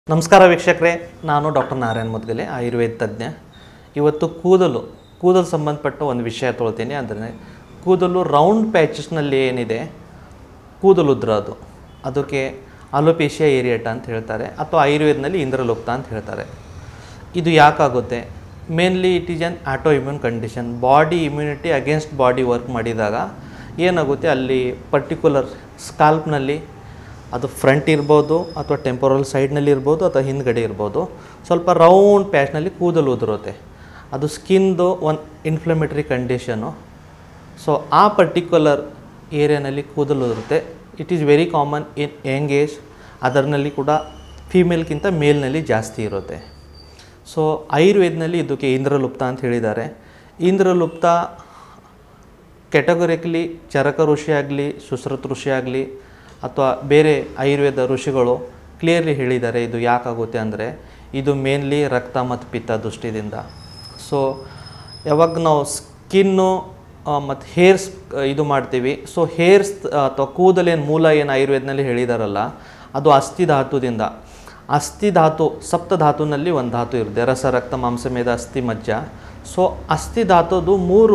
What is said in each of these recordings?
ನಮಸ್ಕಾರ ವೀಕ್ಷಕರೇ ನಾನು ಡಾಕ್ಟರ್ ನಾರಾಯಣ್ ಮುದ್ಗಲೆ ಆಯುರ್ವೇದ ತಜ್ಞ ಇವತ್ತು ಕೂದಲು ಕೂದಲು ಸಂಬಂಧಪಟ್ಟ ಒಂದು ವಿಷಯ ತೊಳ್ತೀನಿ ಅಂದರೆ ಕೂದಲು ರೌಂಡ್ ಪ್ಯಾಚಸ್ನಲ್ಲಿ ಏನಿದೆ ಕೂದಲು ಉದ್ರೋದು ಅದಕ್ಕೆ ಅಲೋಪೇಶಿಯಾ ಏರಿಯಟ ಅಂತ ಹೇಳ್ತಾರೆ ಅಥವಾ ಆಯುರ್ವೇದನಲ್ಲಿ ಇಂದ್ರಲುಪ್ತ ಅಂತ ಹೇಳ್ತಾರೆ ಇದು ಯಾಕಾಗುತ್ತೆ mainly it is an auto immune condition body immunity against body work ಮಾಡಿದಾಗ ಏನಾಗುತ್ತೆ ಅಲ್ಲಿ ಪರ್ಟಿಕ್ಯುಲರ್ ಸ್ಕಾಲ್ಪ್ನಲ್ಲಿ ಅದು ಫ್ರಂಟ್ ಇರ್ಬೋದು ಅಥವಾ ಟೆಂಪೊರಲ್ ಸೈಡ್ನಲ್ಲಿ ಇರ್ಬೋದು ಅಥವಾ ಹಿಂದ್ಗಡೆ ಇರ್ಬೋದು ಸ್ವಲ್ಪ ರೌಂಡ್ ಪ್ಯಾಚ್ನಲ್ಲಿ ಕೂದಲು ಉದುರುತ್ತೆ ಅದು ಸ್ಕಿನ್ದು ಒಂದು ಇನ್ಫ್ಲಮೇಟರಿ ಕಂಡೀಷನು ಸೊ ಆ ಪರ್ಟಿಕ್ಯುಲರ್ ಏರಿಯಾನಲ್ಲಿ ಕೂದಲು ಇರುತ್ತೆ it is very common in young age ಅದರಲ್ಲಿ ಕೂಡ ಫೀಮೇಲ್ಗಿಂತ ಮೇಲ್ನಲ್ಲಿ ಜಾಸ್ತಿ ಇರುತ್ತೆ ಸೊ ಆಯುರ್ವೇದನಲ್ಲಿ ಇದಕ್ಕೆ ಇಂದ್ರಲುಪ್ತ ಅಂತ ಹೇಳಿದ್ದಾರೆ ಇಂದ್ರಲುಪ್ತ ಕೆಟಗರಿಕಲಿ ಚರಕ ಋಷಿ ಆಗಲಿ ಸುಶ್ರುತ ಋಷಿ ಆಗಲಿ ಅಥವಾ ಬೇರೆ ಆಯುರ್ವೇದ ಋಷಿಗಳು ಕ್ಲಿಯರ್ಲಿ ಹೇಳಿದ್ದಾರೆ ಇದು ಯಾಕಾಗುತ್ತೆ ಅಂದರೆ ಇದು ಮೇನ್ಲಿ ರಕ್ತ ಮತ್ತು ಪಿತ್ತ ದೃಷ್ಟಿದಿಂದ ಸೊ ಯಾವಾಗ ನಾವು ಸ್ಕಿನ್ನು ಮತ್ತು ಹೇರ್ಸ್ ಇದು ಮಾಡ್ತೀವಿ ಸೊ ಹೇರ್ಸ್ ಅಥವಾ ಕೂದಲೇನು ಮೂಲ ಏನು ಆಯುರ್ವೇದನಲ್ಲಿ ಹೇಳಿದಾರಲ್ಲ ಅದು ಅಸ್ಥಿ ಧಾತುದಿಂದ ಅಸ್ಥಿ ಧಾತು ಸಪ್ತ ಧಾತುನಲ್ಲಿ ಒಂದು ಧಾತು ಇರುತ್ತೆ ರಸ ರಕ್ತ ಮಾಂಸಮೇಧ ಅಸ್ಥಿ ಮಜ್ಜ ಸೊ ಅಸ್ಥಿ ಧಾತುದು ಮೂರು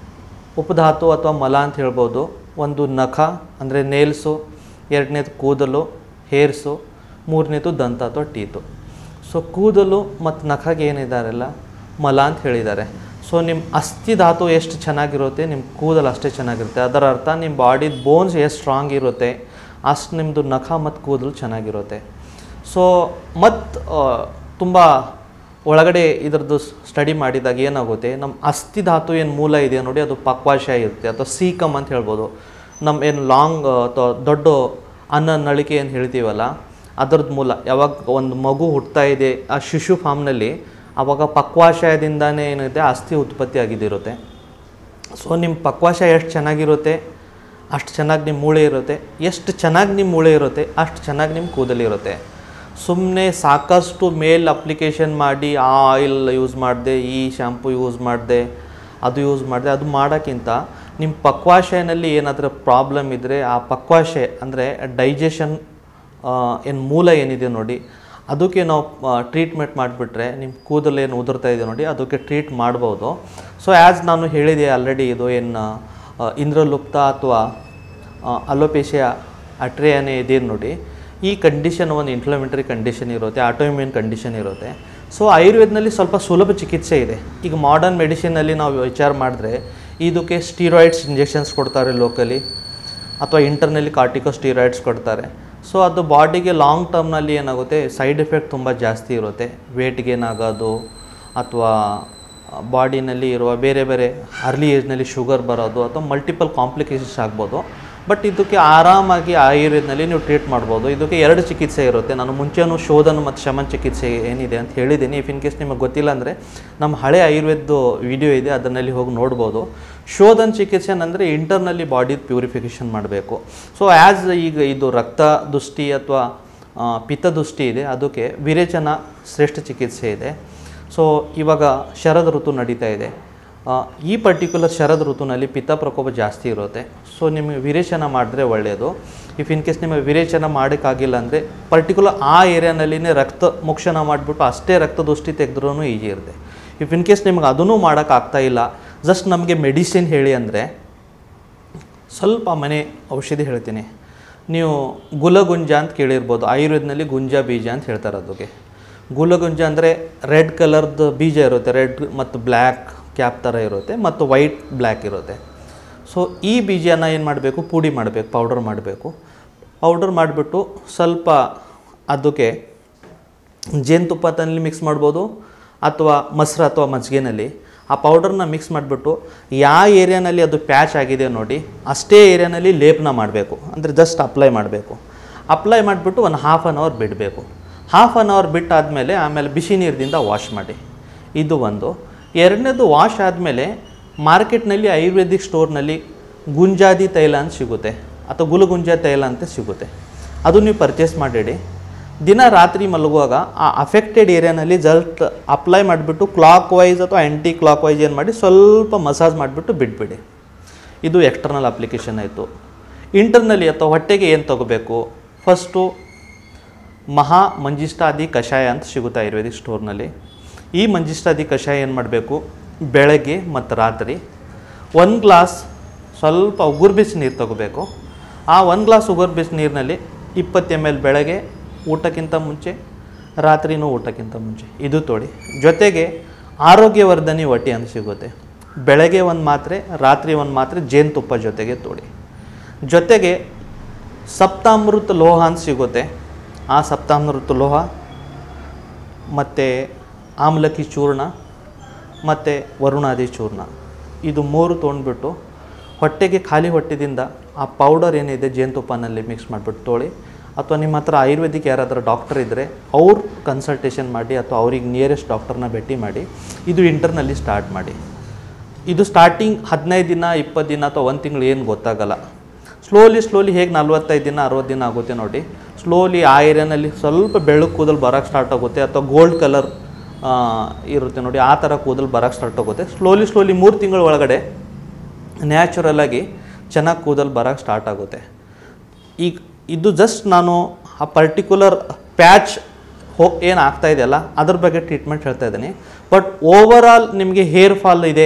ಉಪಧಾತು ಅಥವಾ ಮಲ ಅಂತ ಹೇಳ್ಬೋದು ಒಂದು ನಖ ಅಂದರೆ ನೇಲ್ಸು ಎರಡನೇದು ಕೂದಲು ಹೇರ್ಸು ಮೂರನೇದು ದಂತ ಅಥವಾ ಟೀತು ಸೊ ಕೂದಲು ಮತ್ತು ನಖಗೆ ಏನಿದಾರಲ್ಲ ಮಲ ಅಂತ ಹೇಳಿದ್ದಾರೆ ಸೊ ನಿಮ್ಮ ಅಸ್ಥಿ ಧಾತು ಎಷ್ಟು ಚೆನ್ನಾಗಿರುತ್ತೆ ನಿಮ್ಮ ಕೂದಲು ಅಷ್ಟೇ ಚೆನ್ನಾಗಿರುತ್ತೆ ಅದರ ಅರ್ಥ ನಿಮ್ಮ ಬಾಡಿದ ಬೋನ್ಸ್ ಎಷ್ಟು ಸ್ಟ್ರಾಂಗ್ ಇರುತ್ತೆ ಅಷ್ಟು ನಿಮ್ಮದು ನಖ ಮತ್ತು ಕೂದಲು ಚೆನ್ನಾಗಿರುತ್ತೆ ಸೊ ಮತ್ತು ತುಂಬ ಒಳಗಡೆ ಇದರದ್ದು ಸ್ಟಡಿ ಮಾಡಿದಾಗ ಏನಾಗುತ್ತೆ ನಮ್ಮ ಅಸ್ಥಿ ಧಾತು ಏನು ಮೂಲ ಇದೆ ನೋಡಿ ಅದು ಪಕ್ವಾಶಯ ಇರುತ್ತೆ ಅಥವಾ ಸೀಕಮ್ ಅಂತ ಹೇಳ್ಬೋದು ನಮ್ಮ ಏನು ಲಾಂಗ್ ಅಥವಾ ದೊಡ್ಡ ಅನ್ನ ನಳಿಕೆ ಏನು ಹೇಳ್ತೀವಲ್ಲ ಅದರದ್ದು ಮೂಲ ಯಾವಾಗ ಒಂದು ಮಗು ಹುಟ್ತಾ ಇದೆ ಆ ಶಿಶು ಫಾರ್ಮ್ನಲ್ಲಿ ಆವಾಗ ಪಕ್ವಾಶಯದಿಂದನೇ ಏನಿದೆ ಅಸ್ಥಿ ಉತ್ಪತ್ತಿ ಆಗಿದ್ದಿರುತ್ತೆ ಸೊ ನಿಮ್ಮ ಪಕ್ವಾಶಯ ಎಷ್ಟು ಚೆನ್ನಾಗಿರುತ್ತೆ ಅಷ್ಟು ಚೆನ್ನಾಗಿ ನಿಮ್ಮ ಮೂಳೆ ಇರುತ್ತೆ ಎಷ್ಟು ಚೆನ್ನಾಗಿ ನಿಮ್ಮ ಮೂಳೆ ಇರುತ್ತೆ ಅಷ್ಟು ಚೆನ್ನಾಗಿ ನಿಮ್ಮ ಕೂದಲಿರುತ್ತೆ ಸುಮ್ಮನೆ ಸಾಕಷ್ಟು ಮೇಲ್ ಅಪ್ಲಿಕೇಶನ್ ಮಾಡಿ ಆ ಆಯಿಲ್ ಯೂಸ್ ಮಾಡಿದೆ ಈ ಶ್ಯಾಂಪು ಯೂಸ್ ಮಾಡಿದೆ ಅದು ಯೂಸ್ ಮಾಡಿದೆ ಅದು ಮಾಡೋಕ್ಕಿಂತ ನಿಮ್ಮ ಪಕ್ವಾಶಯನಲ್ಲಿ ಏನಾದರೂ ಪ್ರಾಬ್ಲಮ್ ಇದ್ದರೆ ಆ ಪಕ್ವಾಶಯ ಅಂದರೆ ಡೈಜೆಷನ್ ಏನು ಮೂಲ ಏನಿದೆ ನೋಡಿ ಅದಕ್ಕೆ ನಾವು ಟ್ರೀಟ್ಮೆಂಟ್ ಮಾಡಿಬಿಟ್ರೆ ನಿಮ್ಮ ಕೂದಲು ಏನು ಉದುರ್ತಾ ಇದೆ ನೋಡಿ ಅದಕ್ಕೆ ಟ್ರೀಟ್ ಮಾಡ್ಬೋದು ಸೊ ಆ್ಯಸ್ ನಾನು ಹೇಳಿದೆ ಆಲ್ರೆಡಿ ಇದು ಏನು ಇಂದ್ರಲುಪ್ತ ಅಥವಾ ಅಲೋಪೇಶಿಯಾ ಅಟ್ರೇಯನೇ ಇದೇನು ನೋಡಿ ಈ ಕಂಡೀಷನ್ ಒಂದು ಇನ್ಫ್ಲಮೇಟರಿ ಕಂಡೀಷನ್ ಇರುತ್ತೆ ಆಟೋಇಮ್ಯೂನ್ ಕಂಡೀಷನ್ ಇರುತ್ತೆ ಸೊ ಆಯುರ್ವೇದನಲ್ಲಿ ಸ್ವಲ್ಪ ಸುಲಭ ಚಿಕಿತ್ಸೆ ಇದೆ ಈಗ ಮಾಡರ್ನ್ ಮೆಡಿಸಿನಲ್ಲಿ ನಾವು ವಿಚಾರ ಮಾಡಿದ್ರೆ ಇದಕ್ಕೆ ಸ್ಟೀರಾಯ್ಡ್ಸ್ ಇಂಜೆಕ್ಷನ್ಸ್ ಕೊಡ್ತಾರೆ ಲೋಕಲಿ ಅಥವಾ ಇಂಟರ್ನಲ್ಲಿ ಕಾರ್ಟಿಕೋ ಸ್ಟೀರಾಯ್ಡ್ಸ್ ಕೊಡ್ತಾರೆ ಸೊ ಅದು ಬಾಡಿಗೆ ಲಾಂಗ್ ಟರ್ಮ್ನಲ್ಲಿ ಏನಾಗುತ್ತೆ ಸೈಡ್ ಎಫೆಕ್ಟ್ ತುಂಬ ಜಾಸ್ತಿ ಇರುತ್ತೆ ವೇಟ್ ಗೇನ್ ಆಗೋದು ಅಥವಾ ಬಾಡಿನಲ್ಲಿ ಇರುವ ಬೇರೆ ಬೇರೆ ಅರ್ಲಿ ಏಜ್ನಲ್ಲಿ ಶುಗರ್ ಬರೋದು ಅಥವಾ ಮಲ್ಟಿಪಲ್ ಕಾಂಪ್ಲಿಕೇಶನ್ಸ್ ಆಗ್ಬೋದು ಬಟ್ ಇದಕ್ಕೆ ಆರಾಮಾಗಿ ಆಯುರ್ವೇದನಲ್ಲಿ ನೀವು ಟ್ರೀಟ್ ಮಾಡ್ಬೋದು ಇದಕ್ಕೆ ಎರಡು ಚಿಕಿತ್ಸೆ ಇರುತ್ತೆ ನಾನು ಮುಂಚೆನೂ ಶೋಧನ ಮತ್ತು ಶಮನ್ ಚಿಕಿತ್ಸೆ ಏನಿದೆ ಅಂತ ಹೇಳಿದ್ದೀನಿ ಇಫ್ ಇನ್ ಕೇಸ್ ನಿಮಗೆ ಗೊತ್ತಿಲ್ಲ ಅಂದರೆ ನಮ್ಮ ಹಳೆ ಆಯುರ್ವೇದ ವಿಡಿಯೋ ಇದೆ ಅದನ್ನಲ್ಲಿ ಹೋಗಿ ನೋಡ್ಬೋದು ಶೋಧನ ಚಿಕಿತ್ಸೆ ಅಂದರೆ ಇಂಟರ್ನಲ್ಲಿ ಬಾಡಿ ಪ್ಯೂರಿಫಿಕೇಷನ್ ಮಾಡಬೇಕು ಸೊ ಆ್ಯಸ್ ಈಗ ಇದು ರಕ್ತ ದೃಷ್ಟಿ ಅಥವಾ ಪಿತ್ತ ದೃಷ್ಟಿ ಇದೆ ಅದಕ್ಕೆ ವಿರೇಚನ ಶ್ರೇಷ್ಠ ಚಿಕಿತ್ಸೆ ಇದೆ ಸೊ ಇವಾಗ ಶರದ್ ಋತು ನಡೀತಾ ಇದೆ ಆ, ಈ ಪರ್ಟಿಕ್ಯುಲರ್ ಶರದ್ ಋತುನಲ್ಲಿ ಪಿತ್ತ ಪ್ರಕೋಪ ಜಾಸ್ತಿ ಇರುತ್ತೆ ಸೊ ನಿಮಗೆ ವಿರೇಚನ ಮಾಡಿದ್ರೆ ಒಳ್ಳೆಯದು ಇಫ್ ಇನ್ ಕೇಸ್ ನಿಮಗೆ ವಿರೇಚನ ಮಾಡೋಕ್ಕಾಗಿಲ್ಲ ಅಂದರೆ ಪರ್ಟಿಕ್ಯುಲರ್ ಆ ಏರಿಯಾನಲ್ಲಿನೇ ರಕ್ತ ಮೋಕ್ಷಣ ಮಾಡಿಬಿಟ್ಟು ಅಷ್ಟೇ ರಕ್ತ ದೃಷ್ಟಿ ತೆಗೆದ್ರೂ ಈಜಿ ಇರುತ್ತೆ ಇಫ್ ಇನ್ ಕೇಸ್ ನಿಮ್ಗೆ ಅದನ್ನೂ ಮಾಡೋಕ್ಕಾಗ್ತಾ ಇಲ್ಲ ಜಸ್ಟ್ ನಮಗೆ ಮೆಡಿಸಿನ್ ಹೇಳಿ ಅಂದರೆ ಸ್ವಲ್ಪ ಮನೆ ಔಷಧಿ ಹೇಳ್ತೀನಿ ನೀವು ಗುಲಗುಂಜ ಅಂತ ಕೇಳಿರ್ಬೋದು ಆಯುರ್ವೇದನಲ್ಲಿ ಗುಂಜ ಬೀಜ ಅಂತ ಹೇಳ್ತಾರೆ ಅದಕ್ಕೆ ಗುಲಗುಂಜ ಅಂದರೆ ರೆಡ್ ಕಲರ್ದು ಬೀಜ ಇರುತ್ತೆ ರೆಡ್ ಮತ್ತು ಬ್ಲ್ಯಾಕ್ ಕ್ಯಾಪ್ ಥರ ಇರುತ್ತೆ ಮತ್ತು ವೈಟ್ ಬ್ಲ್ಯಾಕ್ ಇರುತ್ತೆ ಸೊ ಈ ಬೀಜನ ಏನು ಮಾಡಬೇಕು ಪುಡಿ ಮಾಡಬೇಕು ಪೌಡರ್ ಮಾಡಬೇಕು ಪೌಡರ್ ಮಾಡಿಬಿಟ್ಟು ಸ್ವಲ್ಪ ಅದಕ್ಕೆ ಜೇನುತುಪ್ಪದಲ್ಲಿ ಮಿಕ್ಸ್ ಮಾಡ್ಬೋದು ಅಥವಾ ಮೊಸರು ಅಥವಾ ಮಜ್ಜಿಗೆನಲ್ಲಿ ಆ ಪೌಡರ್ನ ಮಿಕ್ಸ್ ಮಾಡಿಬಿಟ್ಟು ಯಾವ ಏರಿಯಾನಲ್ಲಿ ಅದು ಪ್ಯಾಚ್ ಆಗಿದೆ ನೋಡಿ ಅಷ್ಟೇ ಏರಿಯಾನಲ್ಲಿ ಲೇಪನ ಮಾಡಬೇಕು ಅಂದರೆ ಜಸ್ಟ್ ಅಪ್ಲೈ ಮಾಡಬೇಕು ಅಪ್ಲೈ ಮಾಡಿಬಿಟ್ಟು ಒಂದು ಹಾಫ್ ಆನ್ ಅವರ್ ಬಿಡಬೇಕು ಹಾಫ್ ಆನ್ ಅವರ್ ಬಿಟ್ಟಾದಮೇಲೆ ಆಮೇಲೆ ಬಿಸಿ ನೀರಿನಿಂದ ವಾಶ್ ಮಾಡಿ ಇದು ಒಂದು ಎರಡನೇದು ವಾಶ್ ಆದಮೇಲೆ ಮಾರ್ಕೆಟ್ನಲ್ಲಿ ಆಯುರ್ವೇದಿಕ್ ಸ್ಟೋರ್ನಲ್ಲಿ ಗುಂಜಾದಿ ತೈಲ ಅಂತ ಸಿಗುತ್ತೆ ಅಥವಾ ಗುಲಗುಂಜ ತೈಲ ಅಂತ ಸಿಗುತ್ತೆ ಅದು ನೀವು ಪರ್ಚೇಸ್ ಮಾಡಿಡಿ ದಿನ ರಾತ್ರಿ ಮಲಗುವಾಗ ಆ ಅಫೆಕ್ಟೆಡ್ ಏರಿಯಾನಲ್ಲಿ ಜಸ್ಟ್ ಅಪ್ಲೈ ಮಾಡಿಬಿಟ್ಟು ಕ್ಲಾಕ್ ವೈಸ್ ಅಥವಾ ಆ್ಯಂಟಿ ಕ್ಲಾಕ್ ವೈಸ್ ಏನು ಮಾಡಿ ಸ್ವಲ್ಪ ಮಸಾಜ್ ಮಾಡಿಬಿಟ್ಟು ಬಿಟ್ಬಿಡಿ ಇದು ಎಕ್ಸ್ಟರ್ನಲ್ ಅಪ್ಲಿಕೇಶನ್ ಆಯಿತು ಇಂಟರ್ನಲ್ಲಿ ಅಥವಾ ಹೊಟ್ಟೆಗೆ ಏನು ತಗೋಬೇಕು ಫಸ್ಟು ಮಹಾ ಮಂಜಿಷ್ಟಾದಿ ಕಷಾಯ ಅಂತ ಸಿಗುತ್ತೆ ಆಯುರ್ವೇದಿಕ್ ಸ್ಟೋರ್ನಲ್ಲಿ ಈ ಮಂಜಿಷ್ಟಾದಿ ಕಷಾಯ ಏನು ಮಾಡಬೇಕು ಬೆಳಗ್ಗೆ ಮತ್ತು ರಾತ್ರಿ ಒಂದು ಗ್ಲಾಸ್ ಸ್ವಲ್ಪ ಉಗುರು ಬಿಸಿ ನೀರು ತಗೋಬೇಕು ಆ ಒಂದು ಗ್ಲಾಸ್ ಉಗುರು ಬಿಸಿ ನೀರಿನಲ್ಲಿ ಇಪ್ಪತ್ತು ಎಮ್ ಎಲ್ ಬೆಳಗ್ಗೆ ಊಟಕ್ಕಿಂತ ಮುಂಚೆ ರಾತ್ರಿನೂ ಊಟಕ್ಕಿಂತ ಮುಂಚೆ ಇದು ತೊಳಿ ಜೊತೆಗೆ ಆರೋಗ್ಯವರ್ಧನಿ ವಟಿ ಅಂತ ಸಿಗುತ್ತೆ ಬೆಳಗ್ಗೆ ಒಂದು ಮಾತ್ರೆ ರಾತ್ರಿ ಒಂದು ಮಾತ್ರೆ ಜೇನುತುಪ್ಪ ಜೊತೆಗೆ ತೊಳಿ ಜೊತೆಗೆ ಸಪ್ತಾಮೃತ ಲೋಹ ಅಂತ ಸಿಗುತ್ತೆ ಆ ಸಪ್ತಾಮೃತ ಲೋಹ ಮತ್ತು ಆಮ್ಲಕ್ಕಿ ಚೂರ್ಣ ಮತ್ತು ವರುಣಾದಿ ಚೂರ್ಣ ಇದು ಮೂರು ತೊಗೊಂಡ್ಬಿಟ್ಟು ಹೊಟ್ಟೆಗೆ ಖಾಲಿ ಹೊಟ್ಟೆದಿಂದ ಆ ಪೌಡರ್ ಏನಿದೆ ಜೇನುತುಪ್ಪನಲ್ಲಿ ಮಿಕ್ಸ್ ಮಾಡಿಬಿಟ್ಟು ತೊಳಿ ಅಥವಾ ನಿಮ್ಮ ಹತ್ರ ಆಯುರ್ವೇದಿಕ್ ಯಾರಾದರೂ ಡಾಕ್ಟರ್ ಇದ್ದರೆ ಅವ್ರು ಕನ್ಸಲ್ಟೇಷನ್ ಮಾಡಿ ಅಥವಾ ಅವ್ರಿಗೆ ನಿಯರೆಸ್ಟ್ ಡಾಕ್ಟರ್ನ ಭೇಟಿ ಮಾಡಿ ಇದು ಇಂಟರ್ನಲ್ಲಿ ಸ್ಟಾರ್ಟ್ ಮಾಡಿ ಇದು ಸ್ಟಾರ್ಟಿಂಗ್ ಹದಿನೈದು ದಿನ ಇಪ್ಪತ್ತು ದಿನ ಅಥವಾ ಒಂದು ತಿಂಗಳು ಏನು ಗೊತ್ತಾಗಲ್ಲ ಸ್ಲೋಲಿ ಸ್ಲೋಲಿ ಹೇಗೆ ನಲ್ವತ್ತೈದು ದಿನ ಅರವತ್ತು ದಿನ ಆಗುತ್ತೆ ನೋಡಿ ಸ್ಲೋಲಿ ಆ ಏರಿಯಾನಲ್ಲಿ ಸ್ವಲ್ಪ ಬೆಳಕು ಕೂದಲು ಬರೋಕ್ಕೆ ಸ್ಟಾರ್ಟ್ ಆಗುತ್ತೆ ಅಥವಾ ಗೋಲ್ಡ್ ಕಲರ್ ಇರುತ್ತೆ ನೋಡಿ ಆ ಥರ ಕೂದಲು ಬರೋಕ್ಕೆ ಸ್ಟಾರ್ಟ್ ಆಗುತ್ತೆ ಸ್ಲೋಲಿ ಸ್ಲೋಲಿ ಮೂರು ತಿಂಗಳ ಒಳಗಡೆ ನ್ಯಾಚುರಲಾಗಿ ಚೆನ್ನಾಗಿ ಕೂದಲು ಬರೋಕ್ಕೆ ಸ್ಟಾರ್ಟ್ ಆಗುತ್ತೆ ಈಗ ಇದು ಜಸ್ಟ್ ನಾನು ಆ ಪರ್ಟಿಕ್ಯುಲರ್ ಪ್ಯಾಚ್ ಹೋ ಏನು ಆಗ್ತಾ ಇದೆಯಲ್ಲ ಅದ್ರ ಬಗ್ಗೆ ಟ್ರೀಟ್ಮೆಂಟ್ ಹೇಳ್ತಾ ಇದ್ದೀನಿ ಬಟ್ ಓವರ್ ಆಲ್ ನಿಮಗೆ ಹೇರ್ ಫಾಲ್ ಇದೆ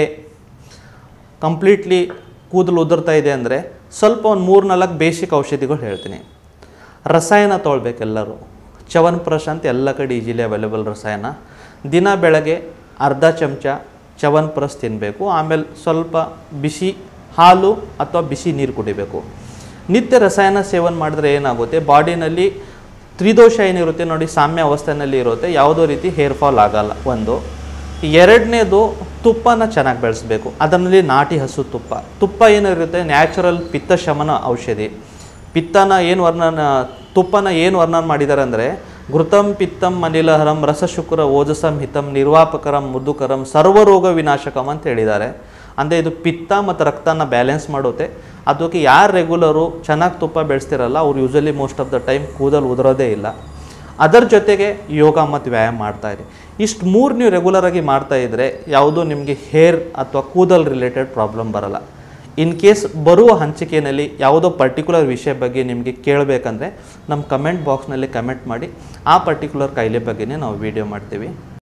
ಕಂಪ್ಲೀಟ್ಲಿ ಕೂದಲು ಉದುರ್ತಾ ಇದೆ ಅಂದರೆ ಸ್ವಲ್ಪ ಒಂದು ಮೂರು ನಾಲ್ಕು ಬೇಸಿಕ್ ಔಷಧಿಗಳು ಹೇಳ್ತೀನಿ ರಸಾಯನ ತೊಗೊಳ್ಬೇಕೆಲ್ಲರೂ ಚವನ್ ಪ್ರಶ್ ಅಂತ ಎಲ್ಲ ಕಡೆ ಈಜಿಲಿ ಅವೈಲೇಬಲ್ ರಸಾಯನ ದಿನ ಬೆಳಗ್ಗೆ ಅರ್ಧ ಚಮಚ ಚವನ್ ಪ್ರಸ್ ತಿನ್ನಬೇಕು ಆಮೇಲೆ ಸ್ವಲ್ಪ ಬಿಸಿ ಹಾಲು ಅಥವಾ ಬಿಸಿ ನೀರು ಕುಡಿಬೇಕು ನಿತ್ಯ ರಸಾಯನ ಸೇವನೆ ಮಾಡಿದ್ರೆ ಏನಾಗುತ್ತೆ ಬಾಡಿನಲ್ಲಿ ತ್ರಿದೋಷ ಏನಿರುತ್ತೆ ನೋಡಿ ಸಾಮ್ಯ ಅವಸ್ಥೆಯಲ್ಲಿ ಇರುತ್ತೆ ಯಾವುದೋ ರೀತಿ ಹೇರ್ ಫಾಲ್ ಆಗಲ್ಲ ಒಂದು ಎರಡನೇದು ತುಪ್ಪನ ಚೆನ್ನಾಗಿ ಬೆಳೆಸಬೇಕು ಅದರಲ್ಲಿ ನಾಟಿ ಹಸು ತುಪ್ಪ ತುಪ್ಪ ಏನಿರುತ್ತೆ ನ್ಯಾಚುರಲ್ ಪಿತ್ತ ಶಮನ ಔಷಧಿ ಪಿತ್ತನ ಏನು ವರ್ಣನ ತುಪ್ಪನ ಏನು ವರ್ಣನ ಮಾಡಿದ್ದಾರೆ ಅಂದರೆ ಘೃತಂ ಪಿತ್ತಂ ಮನಿಲಹರಂ ರಸಶುಕ್ರ ಓಜಸಂ ಹಿತಂ ನಿರ್ವಾಪಕರಂ ಮುದುಕರಂ ಸರ್ವರೋಗ ವಿನಾಶಕಂ ಅಂತ ಹೇಳಿದ್ದಾರೆ ಅಂದರೆ ಇದು ಪಿತ್ತ ಮತ್ತು ರಕ್ತನ ಬ್ಯಾಲೆನ್ಸ್ ಮಾಡುತ್ತೆ ಅದಕ್ಕೆ ಯಾರು ರೆಗ್ಯುಲರು ಚೆನ್ನಾಗಿ ತುಪ್ಪ ಬೆಳೆಸ್ತಿರಲ್ಲ ಅವ್ರು usually most of the time ಕೂದಲು ಉದುರೋದೇ ಇಲ್ಲ ಅದರ ಜೊತೆಗೆ ಯೋಗ ಮತ್ತು ವ್ಯಾಯಾಮ ಮಾಡ್ತಾ ಇರಿ ಇಷ್ಟು ಮೂರು ನೀವು ರೆಗ್ಯುಲರಾಗಿ ಮಾಡ್ತಾ ಇದ್ದರೆ ಯಾವುದೂ ನಿಮಗೆ ಹೇರ್ ಅಥವಾ ಕೂದಲ್ ರಿಲೇಟೆಡ್ ಪ್ರಾಬ್ಲಮ್ ಬರಲ್ಲ ಇನ್ ಕೇಸ್ ಬರುವ ಹಂಚಿಕೆಯಲ್ಲಿ ಯಾವುದೋ ಪರ್ಟಿಕ್ಯುಲರ್ ವಿಷಯ ಬಗ್ಗೆ ನಿಮಗೆ ಕೇಳಬೇಕಂದ್ರೆ ನಮ್ಮ ಕಮೆಂಟ್ ಬಾಕ್ಸ್ನಲ್ಲಿ ಕಮೆಂಟ್ ಮಾಡಿ ಆ ಪರ್ಟಿಕ್ಯುಲರ್ ಕಾಯಿಲೆ ಬಗ್ಗೆನೇ ನಾವು ವಿಡಿಯೋ ಮಾಡ್ತೀವಿ